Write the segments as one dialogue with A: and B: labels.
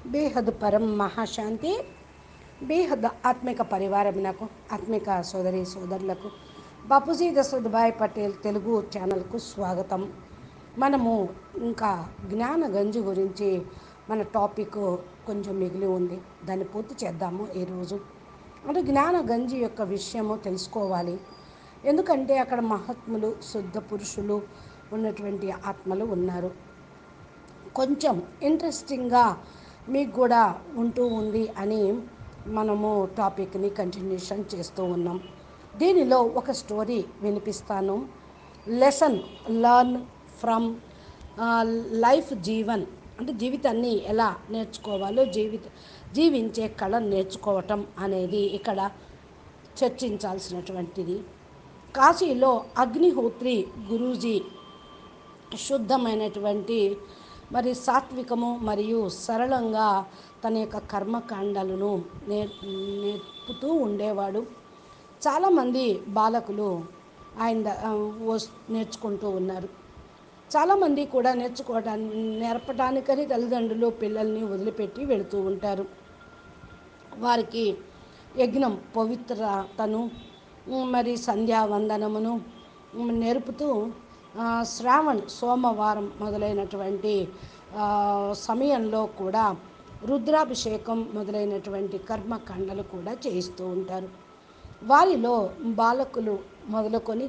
A: బేహద్ పరం మహాశాంతి బేహద్ ఆత్మిక పరివారమునకు ఆత్మిక సోదరి సోదరులకు బాపూజీ దశరథ్ పటేల్ తెలుగు ఛానల్కు స్వాగతం మనము ఇంకా జ్ఞాన గంజి గురించి మన టాపిక్ కొంచెం మిగిలి ఉంది దాన్ని పూర్తి చేద్దాము ఈరోజు అంటే జ్ఞాన గంజి యొక్క విషయము తెలుసుకోవాలి ఎందుకంటే అక్కడ మహాత్ములు శుద్ధ పురుషులు ఉన్నటువంటి ఆత్మలు ఉన్నారు కొంచెం ఇంట్రెస్టింగ్గా మీకు కూడా ఉంటూ ఉంది అని మనము టాపిక్ని కంటిన్యూషన్ చేస్తూ ఉన్నాం దీనిలో ఒక స్టోరీ వినిపిస్తాను లెసన్ లర్న్ ఫ్రమ్ లైఫ్ జీవన్ అంటే జీవితాన్ని ఎలా నేర్చుకోవాలో జీవిత జీవించే కళ నేర్చుకోవటం అనేది ఇక్కడ చర్చించాల్సినటువంటిది కాశీలో అగ్నిహోత్రి గురూజీ శుద్ధమైనటువంటి మరి సాత్వికము మరియు సరళంగా తన యొక్క కర్మకాండాలను నేర్ నేర్పుతూ ఉండేవాడు చాలామంది బాలకులు ఆయన ద- ఆ, వస్- నేర్చుకుంటూ ఉన్నారు చాలామంది కూడా నేర్చుకోవడానికి నేర్పడానికని తల్లిదండ్రులు పిల్లల్ని వదిలిపెట్టి వెళుతూ ఉంటారు వారికి యజ్ఞం పవిత్రతను ఉమ్, మరి సంధ్యావందనమును ఉమ్, నేర్పుతూ ఆ, శ్రావణ్ సోమవారం మొదలైనటువంటి ఆ, సమయంలో కూడా రుద్రాభిషేకం మొదలైనటువంటి కర్మకాండలు కూడా చేయిస్తూ ఉంటారు వారిలో బాలకులు మొదలుకొని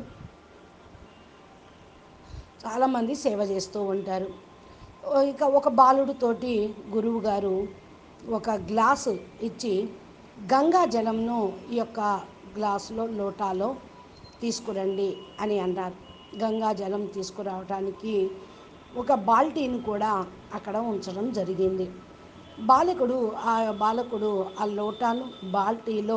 A: చాలామంది సేవ చేస్తూ ఉంటారు ఓ ఇక ఒక బాలుడితోటి గురువు గారు ఒక గ్లాసు ఇచ్చి గంగా జలంను ఈ యొక్క గ్లాసులో లోటాలో తీసుకురండి అని అన్నారు గంగా జలం తీసుకురావడానికి ఒక బాల్టీని కూడా అక్కడ ఉంచడం జరిగింది బాలకుడు ఆ బాలకుడు ఆ లోటాను బాల్టీలో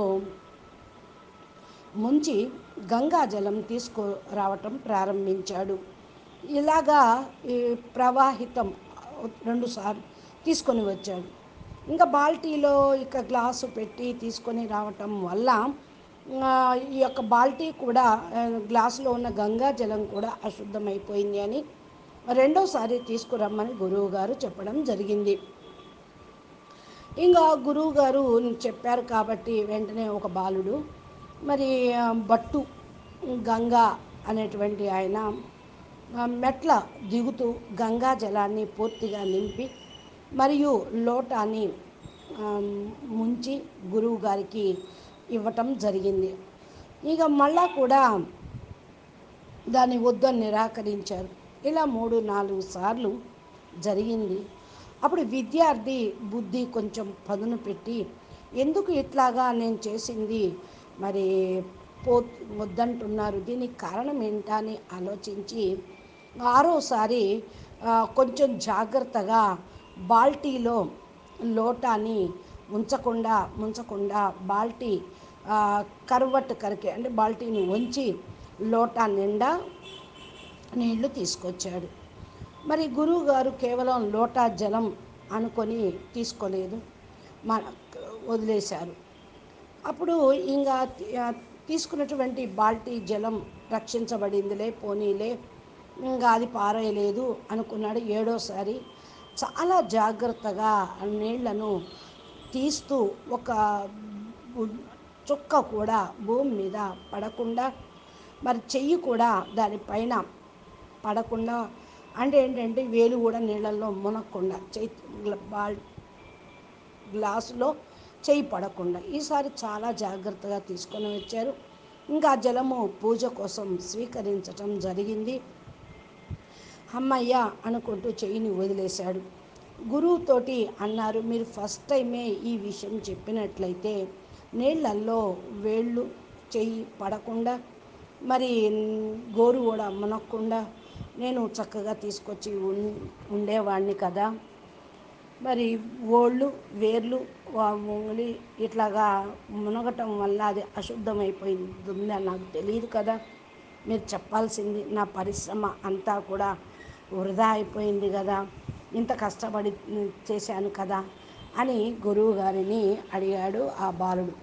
A: ముంచి గంగా జలం తీసుకురావటం ప్రారంభించాడు ఇలాగా ఈ ప్రవాహితం రెండుసార్లు తీసుకొని వచ్చాడు ఇంకా బాల్టీలో ఇక గ్లాసు పెట్టి తీసుకొని రావటం వల్ల ఆ, ఈ యొక్క బాల్టీ కూడా ఆ, గ్లాసులో ఉన్న గంగా జలం కూడా అశుద్ధమైపోయింది అని రెండోసారి తీసుకురమ్మని గురువు గారు చెప్పడం జరిగింది ఇంకా గురువు గారు చెప్పారు కాబట్టి వెంటనే ఒక బాలుడు మరి ఆ, భట్టు గంగా అనేటువంటి ఆయన ఆ, మెట్ల దిగుతూ గంగా జలాన్ని పూర్తిగా నింపి మరియు లోటాన్ని ఆ, ముంచి గురువు గారికి ఇవ్వటం జరిగింది ఇక మళ్ళా కూడా దాన్ని వద్దని నిరాకరించారు ఇలా మూడు నాలుగు సార్లు జరిగింది అప్పుడు విద్యార్థి బుద్ధి కొంచెం పదును పెట్టి ఎందుకు ఇట్లాగా నేను చేసింది మరి పో వద్దంటున్నారు దీనికి కారణం ఏంటా అని ఆలోచించి ఆరోసారి ఆ, కొంచెం జాగ్రత్తగా బాల్టీలో లోటాన్ని ఉంచకుండా ఉంచకుండా బాల్టీ ఆ, కరువట్టు కరికి అంటే బాల్టీని వంచి లోటా నిండా నీళ్లు తీసుకొచ్చాడు మరి గురువు గారు కేవలం లోటా జలం అనుకొని తీసుకోలేదు మన వదిలేశారు అప్పుడు ఇంకా ఆ, తీసుకున్నటువంటి బాల్టీ జలం రక్షించబడిందిలే పోనీలే ఇంకా అది పారేయలేదు అనుకున్నాడు ఏడోసారి చాలా జాగ్రత్తగా ఆ నీళ్లను తీస్తూ ఒక బు- చుక్క కూడా భూమి మీద పడకుండా మరి చెయ్యి కూడా దానిపైన పడకుండా అంటే ఏంటంటే వేలు కూడా నీళ్ళల్లో మునక్కుండా చెయ్యి బాల్ గ్లాసులో చేయి పడకుండా ఈసారి చాలా జాగ్రత్తగా తీసుకొని వచ్చారు ఇంకా ఆ జలము పూజ కోసం స్వీకరించటం జరిగింది అమ్మయ్య అనుకుంటూ చెయ్యిని వదిలేశాడు గురువుతోటి అన్నారు మీరు ఫస్ట్ టైమే ఈ విషయం చెప్పినట్లయితే నీళ్ళల్లో వేళ్ళు చెయ్యి పడకుండా మరి గోరు కూడా మునక్కుండా నేను చక్కగా తీసుకొచ్చి ఉన్- ఉండేవాడిని కదా మరి ఓళ్ళు వేర్లు వా- ఉంగలి ఇట్లాగా మునగటం వల్ల అది అశుద్ధమైపోయింది అని నాకు తెలియదు కదా మీరు చెప్పాల్సింది నా పరిశ్రమ అంతా కూడా వృధా అయిపోయింది కదా ఇంత కష్టపడి ఉమ్, చేశాను కదా అని గురువు గారిని అడిగాడు ఆ బాలుడు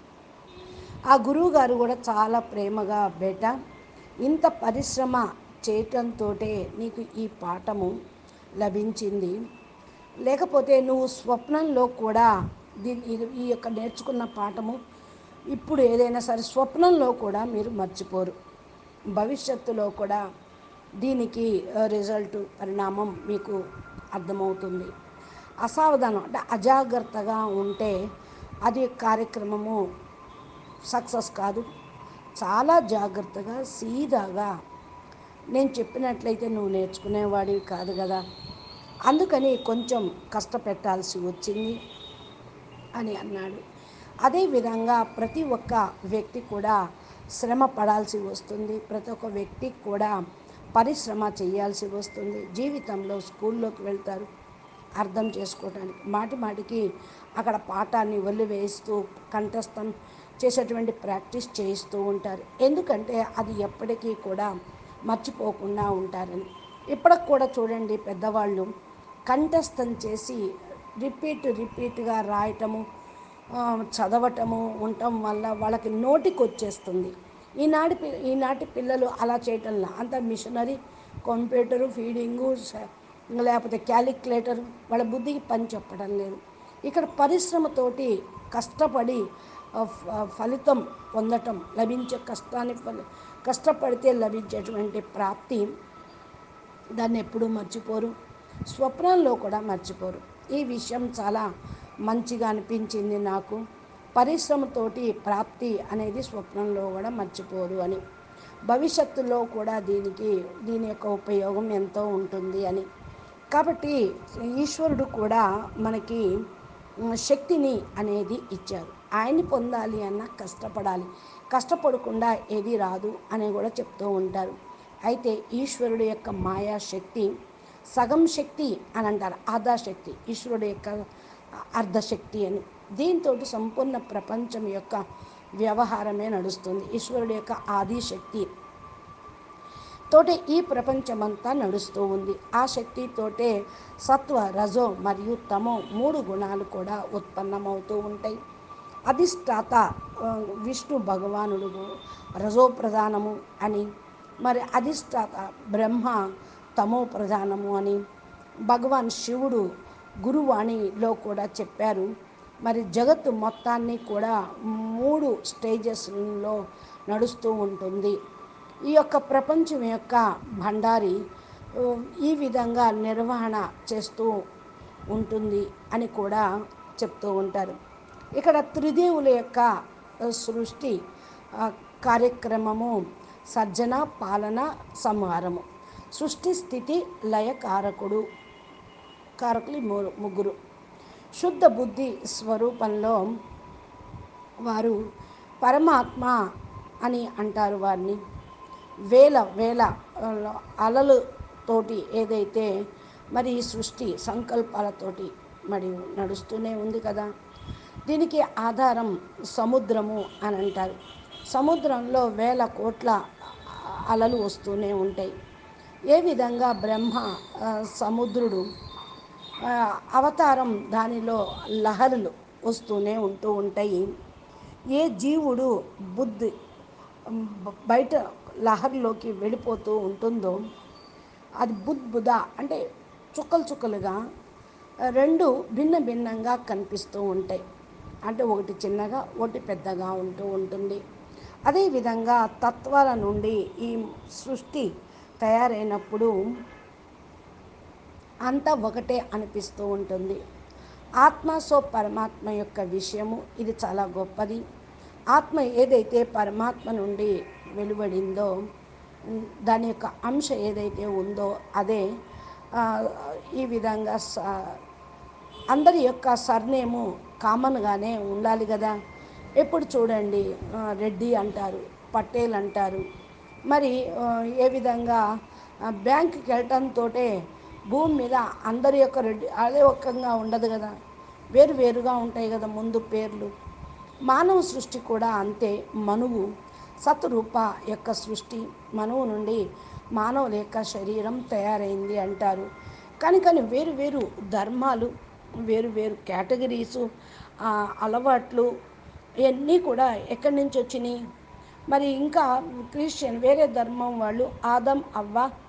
A: ఆ గురువు గారు కూడా చాలా ప్రేమగా బేట ఇంత పరిశ్రమ చేయటంతో నీకు ఈ పాఠము లభించింది లేకపోతే నువ్వు స్వప్నంలో కూడా దీని ఇది- ఈ యొక్క నేర్చుకున్న పాఠము ఇప్పుడు ఏదైనా సరే స్వప్నంలో కూడా మీరు మర్చిపోరు భవిష్యత్తులో కూడా దీనికి ఆ, రిజల్ట్ పరిణామం మీకు అర్థమవుతుంది అసావధానం అంటే అజాగ్రత్తగా ఉంటే అది కార్యక్రమము సక్సెస్ కాదు చాలా జాగ్రత్తగా సీదాగా నేను చెప్పినట్లయితే నువ్వు నేర్చుకునేవాడివి కాదు కదా అందుకని కొంచెం కష్టపెట్టాల్సి వచ్చింది అని అన్నాడు అదేవిధంగా ప్రతి ఒక్క వ్యక్తి కూడా శ్రమ పడాల్సి వస్తుంది ప్రతి ఒక్క వ్యక్తికి కూడా పరిశ్రమ చేయాల్సి వస్తుంది జీవితంలో స్కూల్లోకి వెళ్తారు అర్థం చేసుకోవడానికి మాటి మాటికి అక్కడ పాఠాన్ని వదిలివేస్తూ కంఠస్థం చేసేటువంటి ప్రాక్టీస్ చేయిస్తూ ఉంటారు ఎందుకంటే అది ఎప్పటికీ కూడా మర్చిపోకుండా ఉంటారని ఇప్పటికి కూడా చూడండి పెద్దవాళ్ళు కంఠస్థం చేసి రిపీట్ రిపీట్గా రాయటము ఆ, చదవటము ఉండటం వల్ల వాళ్ళకి నోటికి వచ్చేస్తుంది ఈనాటి పి- ఈనాటి పిల్లలు అలా చేయటంలా అంత మిషనరీ కంప్యూటరు ఫీడింగు స- లేకపోతే క్యాలిక్యులేటర్ వాళ్ళ బుద్ధికి పని చెప్పడం లేదు ఇక్కడ పరిశ్రమతోటి కష్టపడి ఆ, ఫ- ఫలితం పొందటం లభించే కష్టాన్ని ఫలి కష్టపడితే లభించేటువంటి ప్రాప్తి దాన్ని ఎప్పుడూ మర్చిపోరు స్వప్నంలో కూడా మర్చిపోరు ఈ విషయం చాలా మంచిగా అనిపించింది నాకు పరిశ్రమతోటి ప్రాప్తి అనేది స్వప్నంలో కూడా మర్చిపోరు అని భవిష్యత్తులో కూడా దీనికి దీని యొక్క ఉపయోగం ఎంతో ఉంటుంది అని కాబట్టి ఈశ్వరుడు కూడా మనకి ఉమ్, శక్తిని అనేది ఇచ్చారు ఆయన్ని పొందాలి అన్న కష్టపడాలి కష్టపడకుండా ఏది రాదు అని కూడా చెప్తూ ఉంటారు అయితే ఈశ్వరుడు యొక్క మాయా శక్తి సగం శక్తి అని అంటారు ఆధా శక్తి ఈశ్వరుడు యొక్క అర్ధశక్తి అని దీంతో సంపూర్ణ ప్రపంచం యొక్క వ్యవహారమే నడుస్తుంది ఈశ్వరుడు యొక్క ఆది శక్తి తోటే ఈ ప్రపంచమంతా నడుస్తూ ఉంది ఆ శక్తితోటే సత్వ రజో మరియు తమో మూడు గుణాలు కూడా ఉత్పన్నమవుతూ ఉంటాయి అధిష్టాత ఆ, విష్ణు భగవానుడు రజో ప్రధానము అని మరి అధిష్టాత బ్రహ్మ తమో ప్రధానము అని భగవాన్ శివుడు గురువాణిలో కూడా చెప్పారు మరి జగత్తు మొత్తాన్ని కూడా మూడు స్టేజెస్లో నడుస్తూ ఉంటుంది ఈ యొక్క ప్రపంచం యొక్క భండారి ఆ, ఈ విధంగా నిర్వహణ చేస్తూ ఉంటుంది అని కూడా చెప్తూ ఉంటారు ఇక్కడ త్రిదేవుల యొక్క ఆ, సృష్టి ఆ, కార్యక్రమము సర్జన పాలన సంహారము సృష్టి స్థితి లయకారకుడు కారకులు ఈ మూడు ముగ్గురు శుద్ధ బుద్ధి స్వరూపంలో వారు పరమాత్మ అని అంటారు వారిని వేల వేల ఆ, అలలు తోటి ఏదైతే మరి ఈ సృష్టి సంకల్పాలతోటి మరి నడుస్తూనే ఉంది కదా దీనికి ఆధారం సముద్రము అని అంటారు సముద్రంలో వేల కోట్ల అలలు వస్తూనే ఉంటాయి ఏ విధంగా బ్రహ్మ ఆ, సముద్రుడు ఆ, అవతారం దానిలో లహరులు వస్తూనే ఉంటూ ఉంటాయి ఏ జీవుడు బుద్ధి ఉమ్, బ- బయట లహరిలోకి వెళ్ళిపోతూ ఉంటుందో అది బుద్బుద అంటే చుక్కలు చుక్కలుగా ఆ, రెండు భిన్న భిన్నంగా కనిపిస్తూ ఉంటాయి అంటే ఒకటి చిన్నగా ఒకటి పెద్దగా ఉంటూ ఉంటుంది అదేవిధంగా తత్వాల నుండి ఈ సృష్టి తయారైనప్పుడు అంతా ఒకటే అనిపిస్తూ ఉంటుంది ఆత్మ సో పరమాత్మ యొక్క విషయము ఇది చాలా గొప్పది ఆత్మ ఏదైతే పరమాత్మ నుండి వెలువడిందో ఉమ్, దాని యొక్క అంశ ఏదైతే ఉందో అదే ఆ, ఈ విధంగా స- అందరి యొక్క సర్నేము కామన్గానే ఉండాలి కదా ఎప్పుడు చూడండి ఆ, రెడ్డి అంటారు పటేల్ అంటారు మరి ఆ, ఏ విధంగా ఆ, బ్యాంకుకి వెళ్ళటంతో భూమి మీద అందరి యొక్క రెడ్డి అదే ఒక్కంగా ఉండదు కదా వేరు వేరుగా ఉంటాయి కదా ముందు పేర్లు మానవ సృష్టి కూడా అంతే మనువు సత్రూప యొక్క సృష్టి మనువు నుండి మానవుల యొక్క శరీరం తయారైంది అంటారు కానీ కానీ వేరు వేరు ధర్మాలు వేరు వేరు కేటగిరీసు ఆ, అలవాట్లు ఇవన్నీ కూడా ఎక్కడి నుంచి వచ్చినాయి మరి ఇంకా క్రిస్టియన్ వేరే ధర్మం వాళ్ళు ఆదం అవ్వ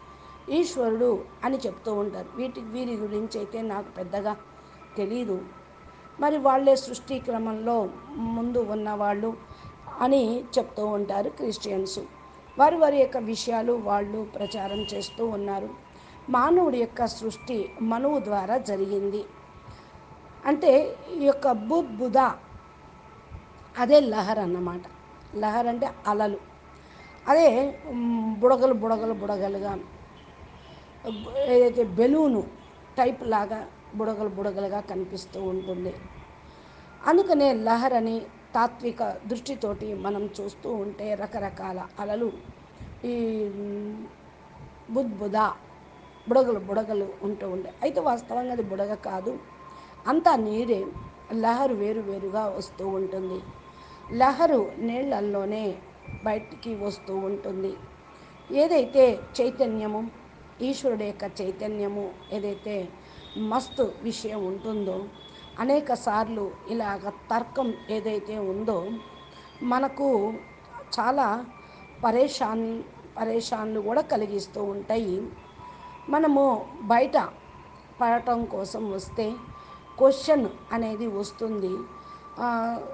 A: ఈశ్వరుడు అని చెప్తూ ఉంటారు వీటి వీరి గురించి అయితే నాకు పెద్దగా తెలీదు మరి వాళ్ళే సృష్టి క్రమంలో ముందు ఉన్నవాళ్ళు అని చెప్తూ ఉంటారు క్రిస్టియన్స్ వారి వారి యొక్క విషయాలు వాళ్ళు ప్రచారం చేస్తూ ఉన్నారు మానవుడి యొక్క సృష్టి మనువు ద్వారా జరిగింది అంటే ఈ యొక్క బుద్ధుద అదే లహర్ అన్నమాట లహర్ అంటే అలలు అదే మ్, బుడగలు బుడగలు బుడగలుగా ఏదైతే బెలూను టైప్ లాగా బుడగలు బుడగలుగా కనిపిస్తూ ఉంటుంది అందుకనే లహర్ అని తాత్విక దృష్టితోటి మనం చూస్తూ ఉంటే రకరకాల అలలు ఈ మ్, బుద్బుద బుడగలు బుడగలు ఉంటూ ఉంటాయి అయితే వాస్తవంగా అది బుడగ కాదు అంతా నీరే లహరు వేరు వేరుగా వస్తూ ఉంటుంది లహరు నీళ్ళల్లోనే బయటికి వస్తూ ఉంటుంది ఏదైతే చైతన్యము ఈశ్వరుడు యొక్క చైతన్యము ఏదైతే మస్తు విషయం ఉంటుందో అనేక సార్లు ఇలాగ తర్కం ఏదైతే ఉందో మనకు చాలా పరేషాన్ పరేషాన్లు కూడా కలిగిస్తూ ఉంటాయి మనము బయట పడటం కోసం వస్తే క్వశ్చన్ అనేది వస్తుంది ఆ,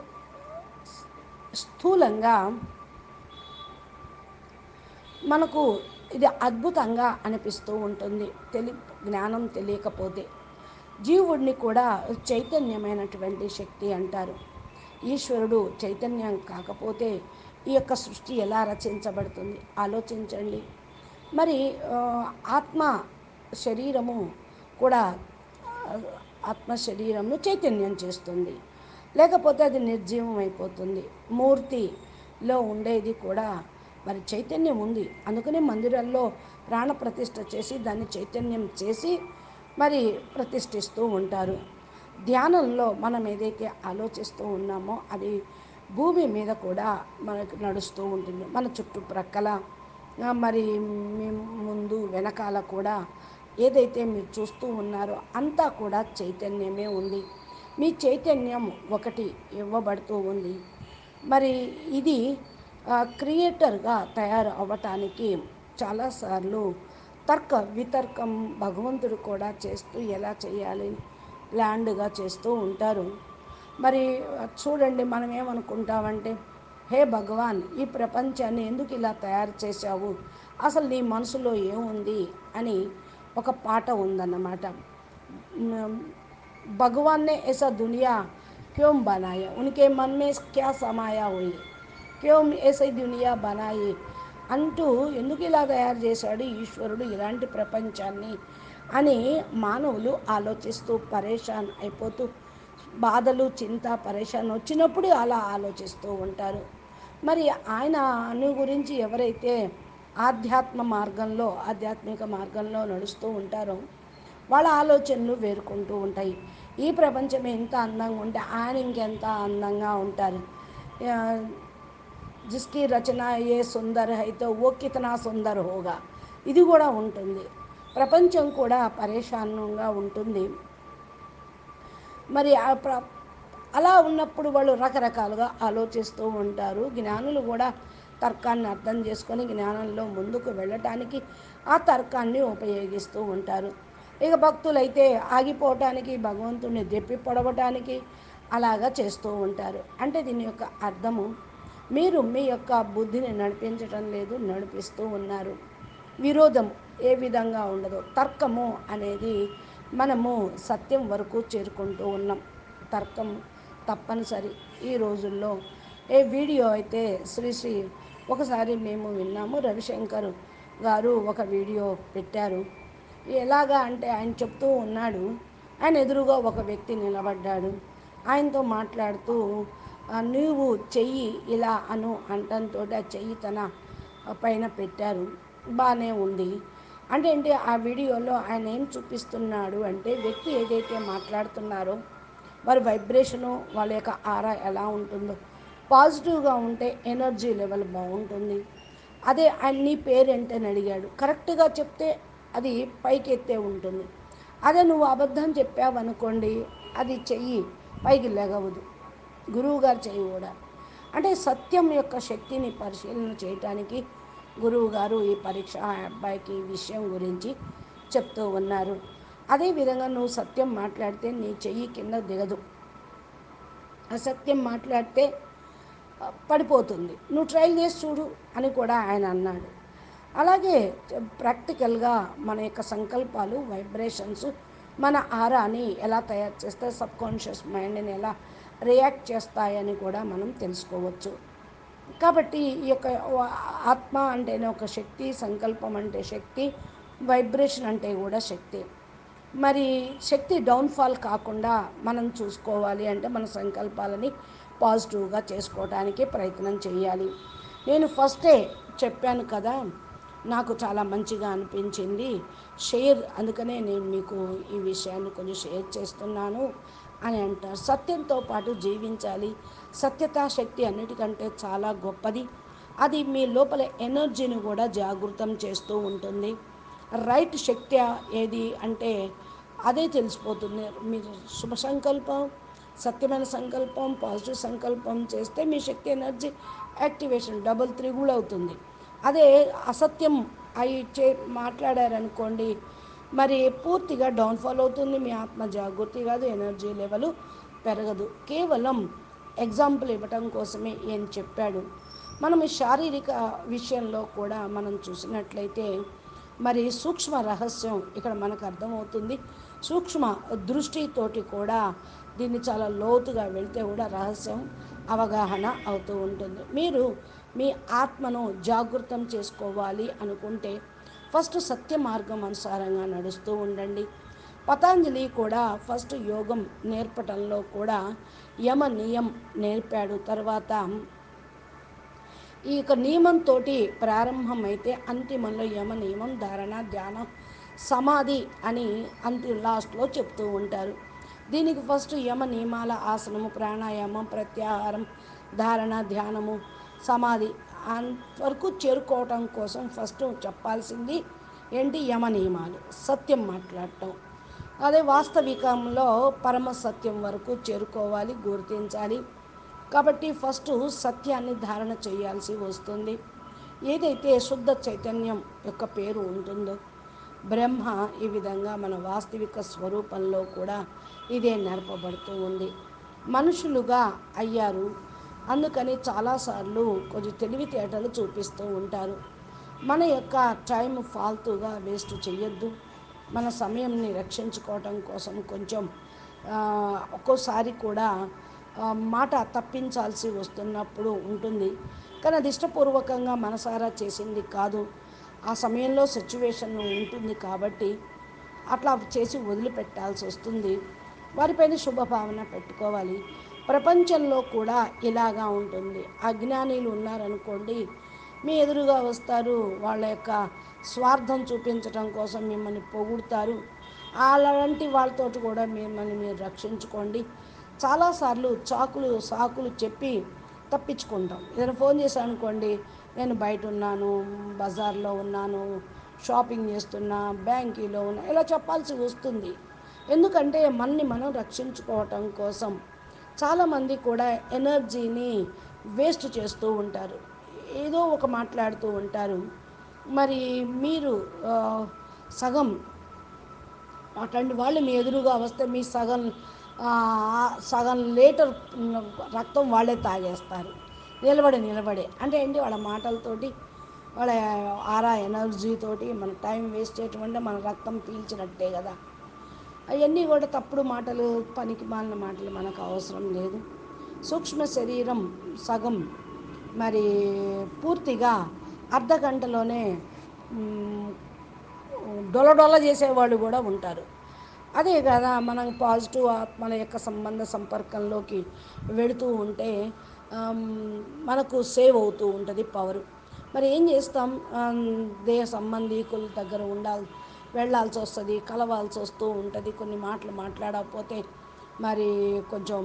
A: స్థూలంగా మనకు ఇది అద్భుతంగా అనిపిస్తూ ఉంటుంది తెలి జ్ఞానం తెలియకపోతే జీవుడిని కూడా చైతన్యమైనటువంటి శక్తి అంటారు ఈశ్వరుడు చైతన్యం కాకపోతే ఈ యొక్క సృష్టి ఎలా రచించబడుతుంది ఆలోచించండి మరి ఆ, ఆత్మ శరీరము కూడా ఆ, ఆత్మ శరీరమును చైతన్యం చేస్తుంది లేకపోతే అది నిర్జీవం అయిపోతుంది మూర్తిలో ఉండేది కూడా మరి చైతన్యం ఉంది అందుకనే మందిరాల్లో ప్రాణ ప్రతిష్ఠ చేసి దాన్ని చైతన్యం చేసి మరి ప్రతిష్ఠిస్తూ ఉంటారు ధ్యానంలో మనం ఏదైతే ఆలోచిస్తూ ఉన్నామో అది భూమి మీద కూడా మనకు నడుస్తూ ఉంటుంది మన చుట్టుప్రక్కల ఆ, మరి మీ ముందు వెనకాల కూడా ఏదైతే మీరు చూస్తూ ఉన్నారో అంతా కూడా చైతన్యమే ఉంది మీ చైతన్యం ఒకటి ఇవ్వబడుతూ ఉంది మరి ఇది ఆ, క్రియేటర్గా తయారు అవ్వటానికి చాలాసార్లు తర్క వితర్కం భగవంతుడు కూడా చేస్తూ ఎలా చేయాలి ప్లాన్డ్గా చేస్తూ ఉంటారు మరి ఆ, చూడండి మనం ఏమనుకుంటామంటే హే భగవాన్ ఈ ప్రపంచాన్ని ఎందుకు ఇలా తయారు చేశావు అసలు నీ మనసులో ఏముంది అని ఒక పాట ఉందన్నమాట మ్, भगवान ने ऐसा दुनिया क्यों बनाया उनके मन में क्या समाया हुई क्यों ऐसी दुनिया बनाई అంటూ ఎందుకు ఇలా తయారు చేశాడు ఈశ్వరుడు ఇలాంటి ప్రపంచాన్ని అని మానవులు ఆలోచిస్తూ పరేషాన్ అయిపోతూ బాధలు చింత పరేషాన్ వచ్చినప్పుడు అలా ఆలోచిస్తూ ఉంటారు మరి ఆయన అను గురించి ఎవరైతే ఆధ్యాత్మ మార్గంలో ఆధ్యాత్మిక మార్గంలో నడుస్తూ ఉంటారో వాళ్ళ ఆలోచనలు వేరుకుంటూ ఉంటాయి ఈ ప్రపంచం ఎంత అందంగా ఉంటే ఆయన ఇంకెంత అందంగా ఉంటారు ఆ, జిస్కి రచన ఏ సుందర్ అయితే ఓ కితనా సుందర్ హోగా ఇది కూడా ఉంటుంది ప్రపంచం కూడా పరేషాన్గా ఉంటుంది మరి ఆ ప్ర అలా ఉన్నప్పుడు వాళ్ళు రకరకాలుగా ఆలోచిస్తూ ఉంటారు జ్ఞానులు కూడా తర్కాన్ని అర్థం చేసుకొని జ్ఞానంలో ముందుకు వెళ్ళటానికి ఆ తర్కాన్ని ఉపయోగిస్తూ ఉంటారు ఇక భక్తులైతే ఆగిపోవటానికి భగవంతుని దెప్పి పొడవటానికి అలాగా చేస్తూ ఉంటారు అంటే దీని యొక్క అర్థము మీరు మీ యొక్క బుద్ధిని నడిపించటం లేదు నడిపిస్తూ ఉన్నారు విరోధం ఏ విధంగా ఉండదు తర్కము అనేది మనము సత్యం వరకు చేరుకుంటూ ఉన్నాం తర్కం తప్పనిసరి ఈ రోజుల్లో ఏ వీడియో అయితే శ్రీ శ్రీ ఒకసారి మేము విన్నాము రవిశంకర్ గారు ఒక వీడియో పెట్టారు ఎలాగా అంటే ఆయన చెప్తూ ఉన్నాడు ఆయన ఎదురుగా ఒక వ్యక్తి నిలబడ్డాడు ఆయనతో మాట్లాడుతూ "ఆ, నువ్వు చెయ్యి ఇలా అను అంటంతో ఆ చెయ్యి తన పైన పెట్టారు బాగానే ఉంది అంటే ఏంటి ఆ వీడియోలో ఆయన ఏం చూపిస్తున్నాడు అంటే వ్యక్తి ఏదైతే మాట్లాడుతున్నారో వారి వైబ్రేషను వాళ్ళ యొక్క ఆరా ఎలా ఉంటుందో పాజిటివ్గా ఉంటే ఎనర్జీ లెవెల్ బాగుంటుంది అదే ఆయన నీ పేరేంటని అడిగాడు కరెక్ట్గా చెప్తే అది పైకి ఎత్తే ఉంటుంది అదే నువ్వు అబద్ధం చెప్పావనుకోండి అది చెయ్యి పైకి లెగవదు గురువు గారు చెయ్యి కూడా అంటే సత్యం యొక్క శక్తిని పరిశీలన చేయటానికి గురువు గారు ఈ పరీక్ష ఆ అబ్బాయికి ఈ విషయం గురించి చెప్తూ ఉన్నారు అదేవిధంగా నువ్వు సత్యం మాట్లాడితే నీ చెయ్యి కింద దిగదు అసత్యం మాట్లాడితే ఆ, పడిపోతుంది నువ్వు ట్రైల్ చేసి చూడు అని కూడా ఆయన అన్నాడు అలాగే ప్రాక్టికల్గా మన యొక్క సంకల్పాలు వైబ్రేషన్స్ మన ఆరాని ఎలా తయారు చేస్తే సబ్ కాన్షియస్ మైండ్ని ఎలా రియాక్ట్ చేస్తాయని కూడా మనం తెలుసుకోవచ్చు కాబట్టి ఈ యొక్క వా- ఆత్మ అంటేనే ఒక శక్తి సంకల్పం అంటే శక్తి వైబ్రేషన్ అంటే కూడా శక్తి మరి శక్తి డౌన్ఫాల్ కాకుండా మనం చూసుకోవాలి అంటే మన సంకల్పాలని పాజిటివ్గా చేసుకోవడానికి ప్రయత్నం చేయాలి నేను ఫస్టే చెప్పాను కదా నాకు చాలా మంచిగా అనిపించింది షేర్ అందుకనే నేను మీకు ఈ విషయాన్ని కొంచెం షేర్ చేస్తున్నాను అని అంటారు సత్యంతో పాటు జీవించాలి సత్యతా శక్తి అన్నిటికంటే చాలా గొప్పది అది మీ లోపల ఎనర్జీని కూడా జాగృతం చేస్తూ ఉంటుంది రైట్ శక్తి ఏది అంటే అదే తెలిసిపోతుంది మీరు శుభ సంకల్పం సత్యమైన సంకల్పం పాజిటివ్ సంకల్పం చేస్తే మీ శక్తి ఎనర్జీ యాక్టివేషన్ డబుల్ త్రిగుల్ అవుతుంది అదే అసత్యం అయి చే మాట్లాడారనుకోండి మరి పూర్తిగా డౌన్ఫాల్ అవుతుంది మీ ఆత్మ జాగృతి కాదు ఎనర్జీ లెవెల్ పెరగదు కేవలం ఎగ్జాంపుల్ ఇవ్వటం కోసమే ఏం చెప్పాడు మనం ఈ శారీరక విషయంలో కూడా మనం చూసినట్లయితే మరి సూక్ష్మ రహస్యం ఇక్కడ మనకు అర్థమవుతుంది సూక్ష్మ దృష్టితోటి కూడా దీన్ని చాలా లోతుగా వెళ్తే కూడా రహస్యం అవగాహన అవుతూ ఉంటుంది మీరు మీ ఆత్మను జాగృతం చేసుకోవాలి అనుకుంటే ఫస్ట్ సత్య మార్గం అనుసారంగా నడుస్తూ ఉండండి పతాంజలి కూడా ఫస్ట్ యోగం నేర్పటంలో కూడా యమ నియం నేర్పాడు తర్వాత ఈ యొక్క నియమంతో ప్రారంభమైతే అంతిమంలో యమ నియమం ధారణ ధ్యానం సమాధి అని అంతి లాస్ట్లో చెప్తూ ఉంటారు దీనికి ఫస్ట్ యమ నియమాల ఆసనము ప్రాణాయామం ప్రత్యాహారం ధారణ ధ్యానము సమాధి అంతవరకు చేరుకోవటం కోసం ఫస్ట్ చెప్పాల్సింది ఏంటి యమ నియమాలు సత్యం మాట్లాడటం అదే వాస్తవికంలో పరమ సత్యం వరకు చేరుకోవాలి గుర్తించాలి కాబట్టి ఫస్ట్ సత్యాన్ని ధారణ చేయాల్సి వస్తుంది ఏదైతే శుద్ధ చైతన్యం యొక్క పేరు ఉంటుందో బ్రహ్మ ఈ విధంగా మన వాస్తవిక స్వరూపంలో కూడా ఇదే నేర్పబడుతూ ఉంది మనుషులుగా అయ్యారు అందుకని చాలాసార్లు కొంచెం తెలివితేటలు చూపిస్తూ ఉంటారు మన యొక్క టైం ఫాల్తుగా వేస్ట్ చేయొద్దు మన సమయంని రక్షించుకోవటం కోసం కొంచెం ఆ, ఒక్కోసారి కూడా ఆ, మాట తప్పించాల్సి వస్తున్నప్పుడు ఉంటుంది కానీ అది ఇష్టపూర్వకంగా మనసారా చేసింది కాదు ఆ సమయంలో సిచ్యువేషన్ ఉంటుంది కాబట్టి అట్లా చేసి వదిలిపెట్టాల్సి వస్తుంది వారిపైన శుభభావన పెట్టుకోవాలి ప్రపంచంలో కూడా ఇలాగా ఉంటుంది అజ్ఞానులు ఉన్నారనుకోండి మీ ఎదురుగా వస్తారు వాళ్ళ యొక్క స్వార్థం చూపించడం కోసం మిమ్మల్ని పొగుడుతారు అలాంటి వాళ్ళతోటి కూడా మిమ్మల్ని మీరు రక్షించుకోండి చాలాసార్లు చాకులు సాకులు చెప్పి తప్పించుకుంటాం ఏదైనా ఫోన్ చేశాను అనుకోండి నేను బయట ఉన్నాను బజార్లో ఉన్నాను షాపింగ్ చేస్తున్నా బ్యాంకీలో ఉన్నా ఇలా చెప్పాల్సి వస్తుంది ఎందుకంటే మనని మనం రక్షించుకోవటం కోసం చాలామంది కూడా ఎనర్జీని వేస్ట్ చేస్తూ ఉంటారు ఏదో ఒక మాట్లాడుతూ ఉంటారు మరి మీరు ఆ, సగం అట్లాంటి వాళ్ళు మీ ఎదురుగా వస్తే మీ సగం ఆ, సగం లీటర్ రక్తం వాళ్ళే తాగేస్తారు నిలబడి నిలబడి అంటే ఏంటి వాళ్ళ మాటలతోటి వాళ్ళ ఆరా ఎనర్జీతోటి మన టైం వేస్ట్ చేయటం మన రక్తం పీల్చినట్టే కదా అవన్నీ కూడా తప్పుడు మాటలు పనికి మాలిన మాటలు మనకు అవసరం లేదు సూక్ష్మ శరీరం సగం మరి పూర్తిగా అర్ధ గంటలోనే మ్, డొలడొల చేసేవాళ్ళు కూడా ఉంటారు అదే కదా మనం పాజిటివ్ ఆత్మల యొక్క సంబంధ సంపర్కంలోకి వెళుతూ ఉంటే ఆమ్, మనకు సేవ్ అవుతూ ఉంటుంది పవర్ మరి ఏం చేస్తాం ఆమ్, దేహ సంబంధీకుల దగ్గర ఉండాలి వెళ్ళాల్సి వస్తుంది కలవాల్సి వస్తూ ఉంటుంది కొన్ని మాటలు మాట్లాడకపోతే మరి కొంచెం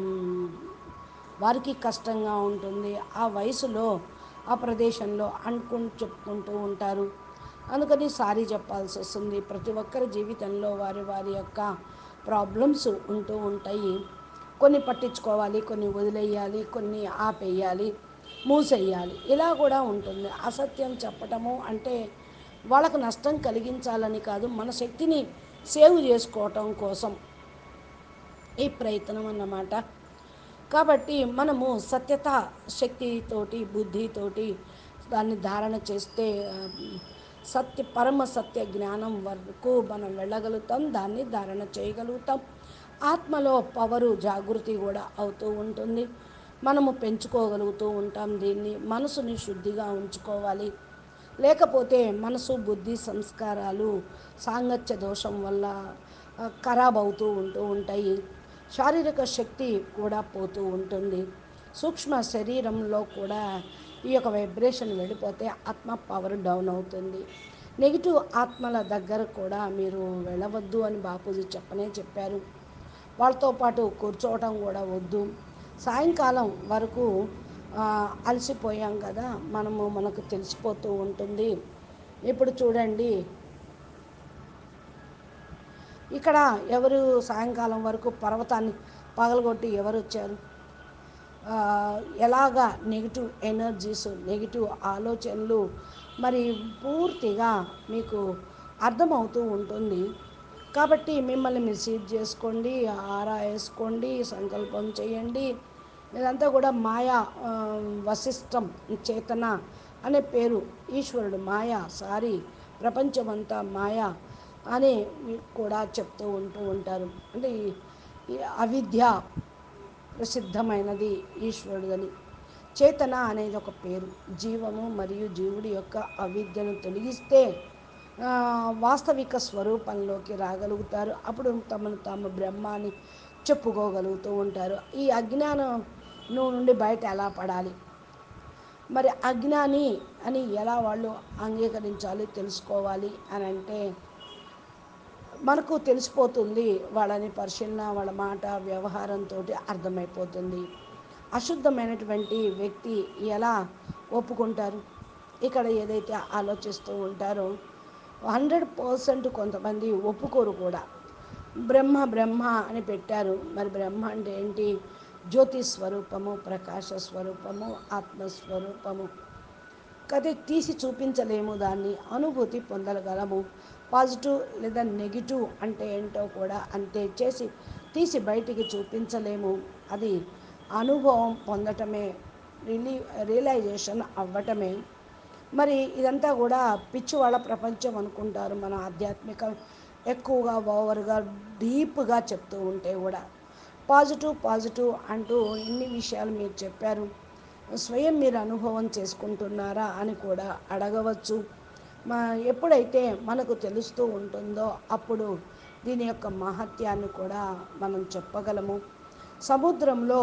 A: వారికి కష్టంగా ఉంటుంది ఆ వయసులో ఆ ప్రదేశంలో అనుకుంటూ చెప్పుకుంటూ ఉంటారు అందుకని సారీ చెప్పాల్సి వస్తుంది ప్రతి ఒక్కరి జీవితంలో వారి వారి యొక్క ప్రాబ్లమ్స్ ఉంటూ ఉంటాయి కొన్ని పట్టించుకోవాలి కొన్ని వదిలేయాలి కొన్ని ఆపేయాలి మూసేయాలి ఇలా కూడా ఉంటుంది అసత్యం చెప్పటము అంటే వాళ్ళకు నష్టం కలిగించాలని కాదు మన శక్తిని సేవ్ చేసుకోవటం కోసం ఈ ప్రయత్నం అన్నమాట కాబట్టి మనము సత్యత శక్తితోటి బుద్ధితోటి దాన్ని ధారణ చేస్తే ఆ, సత్య పరమ సత్య జ్ఞానం వరకు మనం వెళ్ళగలుగుతాం దాన్ని ధారణ చేయగలుగుతాం ఆత్మలో పవరు జాగృతి కూడా అవుతూ ఉంటుంది మనము పెంచుకోగలుగుతూ ఉంటాం దీన్ని మనసుని శుద్ధిగా ఉంచుకోవాలి లేకపోతే మనసు బుద్ధి సంస్కారాలు సాంగత్య దోషం వల్ల ఆ, ఖరాబ్ అవుతూ ఉంటూ ఉంటాయి శారీరక శక్తి కూడా పోతూ ఉంటుంది సూక్ష్మ శరీరంలో కూడా ఈ యొక్క వైబ్రేషన్ వెళ్ళిపోతే ఆత్మ పవర్ డౌన్ అవుతుంది నెగిటివ్ ఆత్మల దగ్గర కూడా మీరు వెళ్ళవద్దు అని బాపూజీ చెప్పనే చెప్పారు వాళ్ళతో పాటు కూర్చోవటం కూడా వద్దు సాయంకాలం వరకు ఆ, అలసిపోయాం కదా మనము మనకు తెలిసిపోతూ ఉంటుంది ఇప్పుడు చూడండి ఇక్కడ ఎవరు సాయంకాలం వరకు పర్వతాన్ని పగలగొట్టి ఎవరు వచ్చారు ఆ, ఎలాగా నెగిటివ్ ఎనర్జీస్ నెగిటివ్ ఆలోచనలు మరి పూర్తిగా మీకు అర్థమవుతూ ఉంటుంది కాబట్టి మిమ్మల్ని మీరు సీట్ చేసుకోండి ఆరా వేసుకోండి సంకల్పం చేయండి ఇదంతా కూడా మాయా ఆ, వశిష్టం చేతన అనే పేరు ఈశ్వరుడు మాయా సారీ ప్రపంచమంతా మాయా అని కూడా చెప్తూ ఉంటూ ఉంటారు అంటే ఈ- ఈ అవిద్య ప్రసిద్ధమైనది ఈశ్వరుడని చేతన అనేది ఒక పేరు జీవము మరియు జీవుడి యొక్క అవిద్యను తొలగిస్తే ఆ, వాస్తవిక స్వరూపంలోకి రాగలుగుతారు అప్పుడు తమను తాము బ్రహ్మ అని చెప్పుకోగలుగుతూ ఉంటారు ఈ అజ్ఞానం నుండి బయట ఎలా పడాలి మరి అజ్ఞాని అని ఎలా వాళ్ళు అంగీకరించాలి తెలుసుకోవాలి అని అంటే మనకు తెలిసిపోతుంది వాళ్ళని పరిశీలన వాళ్ళ మాట వ్యవహారంతో అర్థమైపోతుంది అశుద్ధమైనటువంటి వ్యక్తి ఎలా ఒప్పుకుంటారు ఇక్కడ ఏదైతే ఆలోచిస్తూ ఉంటారో హండ్రెడ్ పర్సెంట్ కొంతమంది ఒప్పుకోరు కూడా బ్రహ్మ బ్రహ్మ అని పెట్టారు మరి బ్రహ్మ అంటే ఏంటి జ్యోతి స్వరూపము ప్రకాశ స్వరూపము ఆత్మస్వరూపము కదే తీసి చూపించలేము దాన్ని అనుభూతి పొందగలము పాజిటివ్ లేదా నెగిటివ్ అంటే ఏంటో కూడా అంతే చేసి తీసి బయటికి చూపించలేము అది అనుభవం పొందటమే రిలీ రియలైజేషన్ అవ్వటమే మరి ఇదంతా కూడా పిచ్చి వాళ్ళ ప్రపంచం అనుకుంటారు మన ఆధ్యాత్మిక ఎక్కువగా ఓవర్గా డీప్గా చెప్తూ ఉంటే కూడా పాజిటివ్ పాజిటివ్ అంటూ ఇన్ని విషయాలు మీరు చెప్పారు స్వయం మీరు అనుభవం చేసుకుంటున్నారా అని కూడా అడగవచ్చు మా ఎప్పుడైతే మనకు తెలుస్తూ ఉంటుందో అప్పుడు దీని యొక్క మహత్యాన్ని కూడా మనం చెప్పగలము సముద్రంలో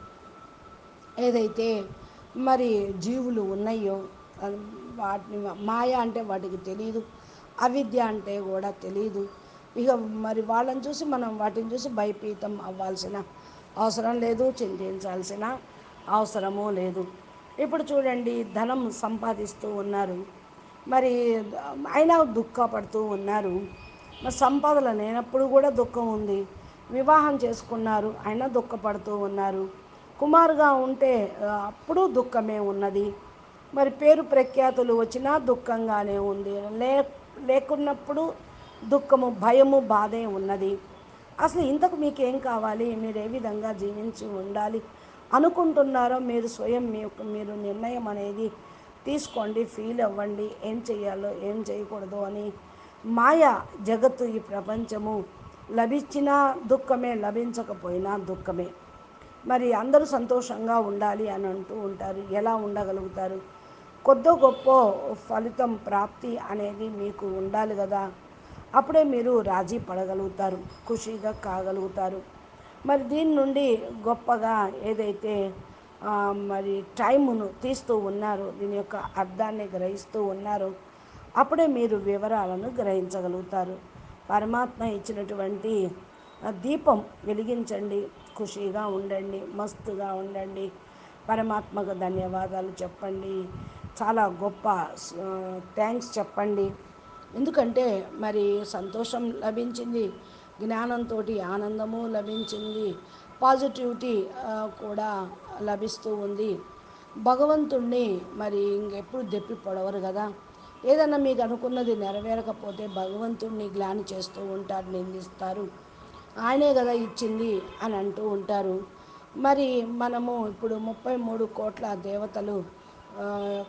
A: ఏదైతే మరి జీవులు ఉన్నాయో అది వాటిని మాయ అంటే వాటికి తెలియదు అవిద్య అంటే కూడా తెలియదు ఇక మరి వాళ్ళని చూసి మనం వాటిని చూసి భయపీతం అవ్వాల్సిన అవసరం లేదు చింతించాల్సిన అవసరమూ లేదు ఇప్పుడు చూడండి ధనం సంపాదిస్తూ ఉన్నారు మరి అయినా దుఃఖపడుతూ ఉన్నారు మరి సంపాదన లేనప్పుడు కూడా దుఃఖం ఉంది వివాహం చేసుకున్నారు అయినా దుఃఖపడుతూ ఉన్నారు కుమారుగా ఉంటే ఆ, అప్పుడు దుఃఖమే ఉన్నది మరి పేరు ప్రఖ్యాతులు వచ్చినా దుఃఖంగానే ఉంది లే లేకున్నప్పుడు దుఃఖము భయము బాధే ఉన్నది అసలు ఇంతకు మీకు ఏం కావాలి మీరు ఏ విధంగా జీవించి ఉండాలి అనుకుంటున్నారో మీరు స్వయం మీ యొక్క మీరు నిర్ణయం అనేది తీసుకోండి ఫీల్ అవ్వండి ఏం చేయాలో ఏం చేయకూడదు అని మాయ జగత్తు ఈ ప్రపంచము లభించినా దుఃఖమే లభించకపోయినా దుఃఖమే మరి అందరూ సంతోషంగా ఉండాలి అని అంటూ ఉంటారు ఎలా ఉండగలుగుతారు కొద్దో గొప్ప ఫలితం ప్రాప్తి అనేది మీకు ఉండాలి కదా అప్పుడే మీరు రాజీ పడగలుగుతారు ఖుషీగా కాగలుగుతారు మరి దీని నుండి గొప్పగా ఏదైతే ఆ, మరి టైమును తీస్తూ ఉన్నారో దీని యొక్క అర్థాన్ని గ్రహిస్తూ ఉన్నారో అప్పుడే మీరు వివరాలను గ్రహించగలుగుతారు పరమాత్మ ఇచ్చినటువంటి ఆ దీపం వెలిగించండి ఖుషీగా ఉండండి మస్తుగా ఉండండి పరమాత్మకు ధన్యవాదాలు చెప్పండి చాలా గొప్ప థ్యాంక్స్ చెప్పండి ఎందుకంటే మరి సంతోషం లభించింది జ్ఞానంతో ఆనందము లభించింది పాజిటివిటీ ఆ, కూడా లభిస్తూ ఉంది భగవంతుణ్ణి మరి ఇంకెప్పుడు దెప్పి పొడవరు కదా ఏదన్నా మీకు అనుకున్నది నెరవేరకపోతే భగవంతుణ్ణి గ్లాని చేస్తూ ఉంటారు నిందిస్తారు ఆయనే కదా ఇచ్చింది అని అంటూ ఉంటారు మరి మనము ఇప్పుడు ముప్పై మూడు కోట్ల దేవతలు ఆ,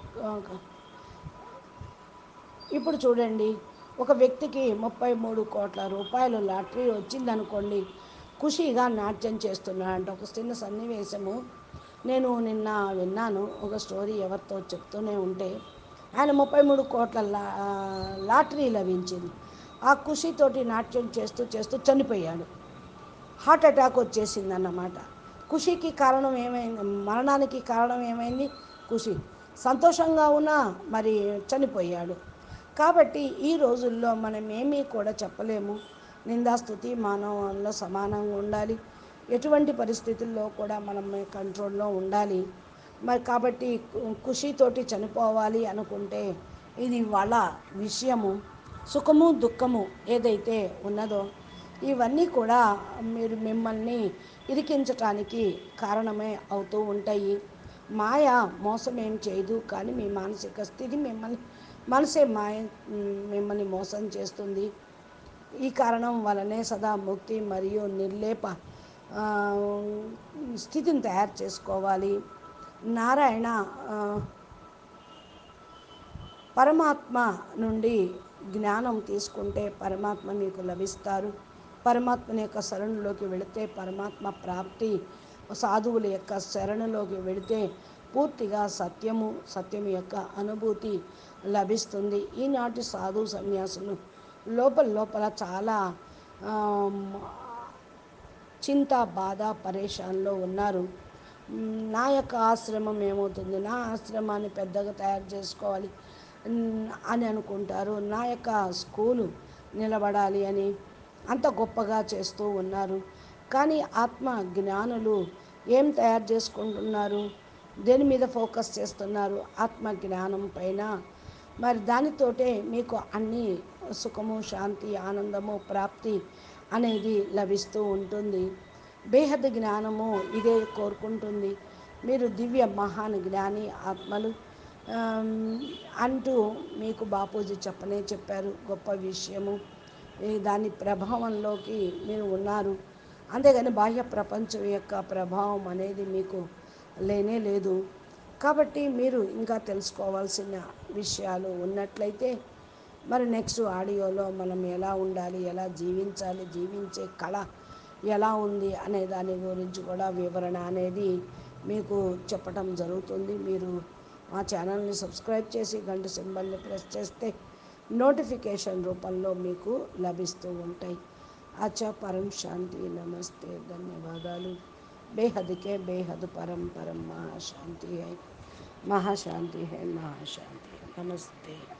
A: ఇప్పుడు చూడండి ఒక వ్యక్తికి ముప్పై మూడు కోట్ల రూపాయలు లాటరీ వచ్చిందనుకోండి ఖుషీగా నాట్యం చేస్తున్నాడంట ఒక చిన్న సన్నివేశము నేను నిన్న విన్నాను ఒక స్టోరీ ఎవరితో చెప్తూనే ఉంటే ఆయన ముప్పై మూడు కోట్ల లా లాటరీ లభించింది ఆ ఖుషితోటి నాట్యం చేస్తూ చేస్తూ చనిపోయాడు హార్ట్ అటాక్ వచ్చేసింది అన్నమాట ఖుషికి కారణం ఏమైంది మరణానికి కారణం ఏమైంది ఖుషి సంతోషంగా ఉన్నా మరి చనిపోయాడు కాబట్టి ఈ రోజుల్లో మనం ఏమీ కూడా చెప్పలేము నిందాస్తుతి మానవంలో సమానంగా ఉండాలి ఎటువంటి పరిస్థితుల్లో కూడా మనం కంట్రోల్లో ఉండాలి మరి కాబట్టి కు- ఖుషితోటి చనిపోవాలి అనుకుంటే ఇది వాళ్ళ విషయము సుఖము దుఃఖము ఏదైతే ఉన్నదో ఇవన్నీ కూడా మీరు మిమ్మల్ని ఇరికించటానికి కారణమే అవుతూ ఉంటాయి మాయ మోసం ఏం చేయదు కానీ మీ మానసిక స్థితి మిమ్మల్ని మనసే మాయ మిమ్మల్ని మోసం చేస్తుంది ఈ కారణం వలనే సదా ముక్తి మరియు నిర్లేప ఆ, స్థితిని తయారు చేసుకోవాలి నారాయణ ఆ, పరమాత్మ నుండి జ్ఞానం తీసుకుంటే పరమాత్మ మీకు లభిస్తారు పరమాత్మని యొక్క శరణులోకి వెళితే పరమాత్మ ప్రాప్తి సాధువుల యొక్క శరణులోకి వెళితే పూర్తిగా సత్యము సత్యం యొక్క అనుభూతి లభిస్తుంది ఈనాటి సాధు సన్యాసులు లోపల లోపల చాలా ఆమ్, చింత బాధ పరేషాన్లో ఉన్నారు మ్, నా యొక్క ఆశ్రమం ఏమవుతుంది నా ఆశ్రమాన్ని పెద్దగా తయారు చేసుకోవాలి మ్, అని అనుకుంటారు నా యొక్క స్కూలు నిలబడాలి అని అంత గొప్పగా చేస్తూ ఉన్నారు కానీ ఆత్మ జ్ఞానులు ఏం తయారు చేసుకుంటున్నారు దేని మీద ఫోకస్ చేస్తున్నారు ఆత్మ జ్ఞానం పైన మరి దానితోటే మీకు అన్ని సుఖము శాంతి ఆనందము ప్రాప్తి అనేది లభిస్తూ ఉంటుంది బేహద్ జ్ఞానము ఇదే కోరుకుంటుంది మీరు దివ్య మహాన్ జ్ఞాని ఆత్మలు ఆమ్, అంటూ మీకు బాపూజీ చెప్పనే చెప్పారు గొప్ప విషయము ఈ దాని ప్రభావంలోకి మీరు ఉన్నారు అంతేగాని బాహ్య ప్రపంచం యొక్క ప్రభావం అనేది మీకు లేనే లేదు కాబట్టి మీరు ఇంకా తెలుసుకోవాల్సిన విషయాలు ఉన్నట్లయితే మరి నెక్స్ట్ ఆడియోలో మనం ఎలా ఉండాలి ఎలా జీవించాలి జీవించే కళ ఎలా ఉంది అనే దాని గురించి కూడా వివరణ అనేది మీకు చెప్పటం జరుగుతుంది మీరు మా ఛానల్ని సబ్స్క్రైబ్ చేసి గంట సింబల్ని ప్రెస్ చేస్తే నోటిఫికేషన్ రూపంలో మీకు లభిస్తూ ఉంటాయి అచ్చా పరం శాంతి నమస్తే ధన్యవాదాలు బేహద్ కే బేహద్ పరం పరం మహాశాంతి హై महाशांति है महाशांति है नमस्ते